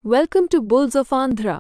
Welcome to Bulls of Andhra.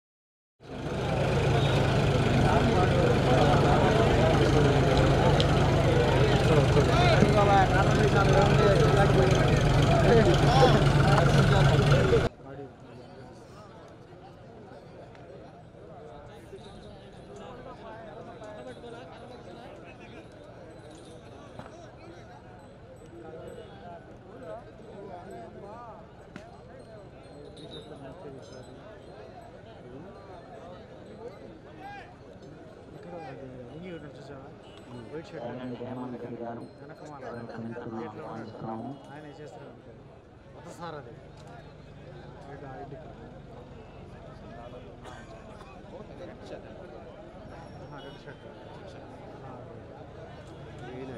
ఇక్కడ అది రింగి ఒకటి చూసావా వైట్ షర్ట్ అవునండి హేమంత్ రెడ్డి గారు వెనకమాల క్షమించడం గేట్లో ఉన్నాడు. భావిస్తున్నాము ఆయన చేస్తారు అనుకో కొత్త సార్ అది రెడ్ రెడ్ రెడ్ షర్ట్ ఈయన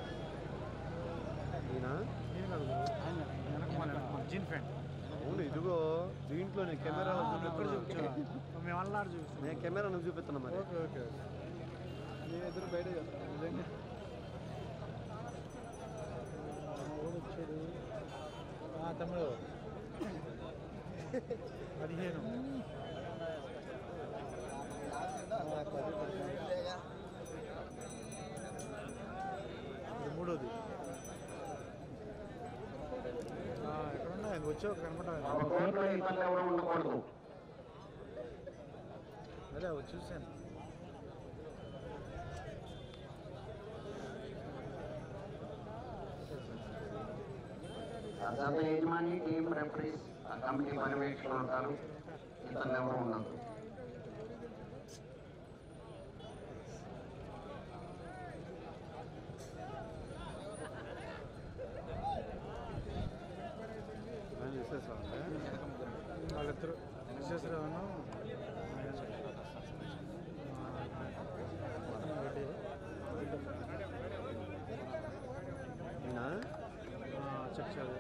ఈయన నేను కాదు ఆయన వెనకమాల వెనకమాల జీన్ ప్యాంట్ అవును ఇదిగో దీంట్లో నేను కెమెరాలో ఎక్కడ చూపిస్తున్నా చూపించావా మేము అల్లాడు చూపిస్తాం నేను కెమెరాను చూపిస్తున్నా మరి ఓకే ఓకే ఓకే నేను ఎదురు బయట చేస్తాను నిజంగా ఎవడు వచ్చాడు ఆ, తమ్ముడు పదిహేను ఆ, పది, పదిహేను. ఇది మూడోది ఆ, ఎక్కడున్నా వచ్చావు కనపడ ఒక కోర్టులో ఇబ్బంది ఎవరు ఉండకూడదు అదే అవి చూశాను గత యజమాని టీం రెఫరీస్ ఆ కమిటీ పర్యవేక్షకులు ఉంటారు ఇతను ఎవరు ఉండదు ఆయన విశేషాలు వాళ్ళిద్దరు విశ్వేశ్వరరావును ఈయన చెప్పాలి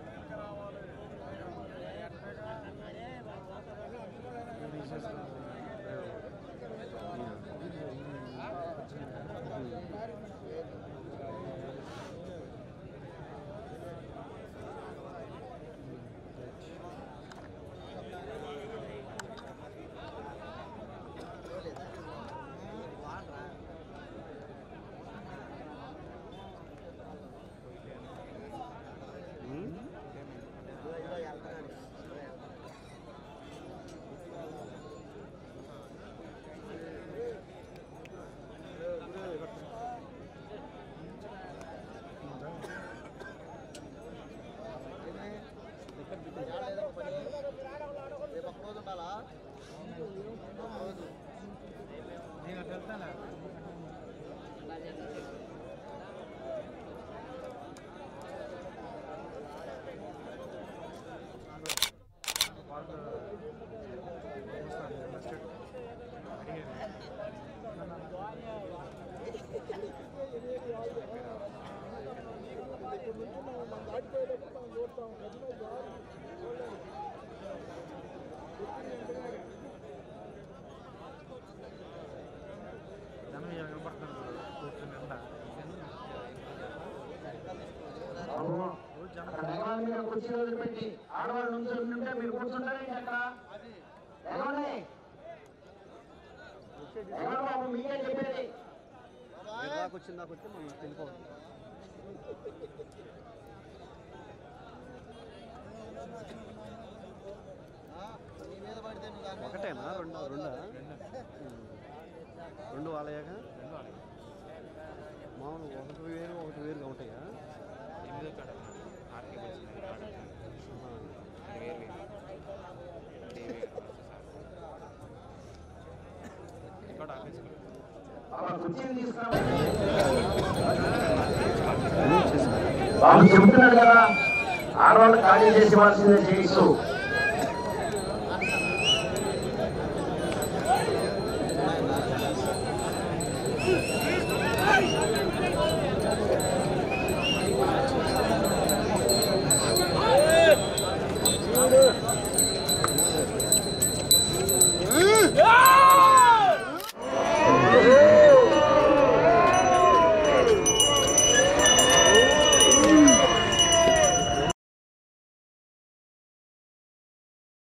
నేను అటు వెళ్తానా జనం ఇలా కనపడుతున్నారు కూర్చుని ఎండ రోజు జనం అక్కడ నెగవాళ్ళ మీద కుర్చీ వదిలిపెట్టి ఆడవాళ్ళు నుంచుని ఉంటే మీరు కూర్చుంటారేంటి అక్కడ నెగవండి నెగవండి బాబు మీకే చెప్పేది మీరు దాకా వచ్చిన దాకా వచ్చి మనం వెళ్ళిపోవాలి ఒకటేనా రెండు రెండా రెండు వాళ్ళయాక మామూలు ఒకటి వేరు ఒకటి వేరుగా ఉంటాయా ఎనిమిదో కాడ ఆర్కే వచ్చింది కాడ ఆహా. అది వేరు వేరు అంటే ఇవే ఇక్కడ ఆఫీస్కి బాబా కుర్చీని తీసుకురా బాబు చెబుతున్నాడు కదా ఆడవాళ్ళు ఖాళీ చేసి ఇవ్వాల్సిందే చేయిస్తూ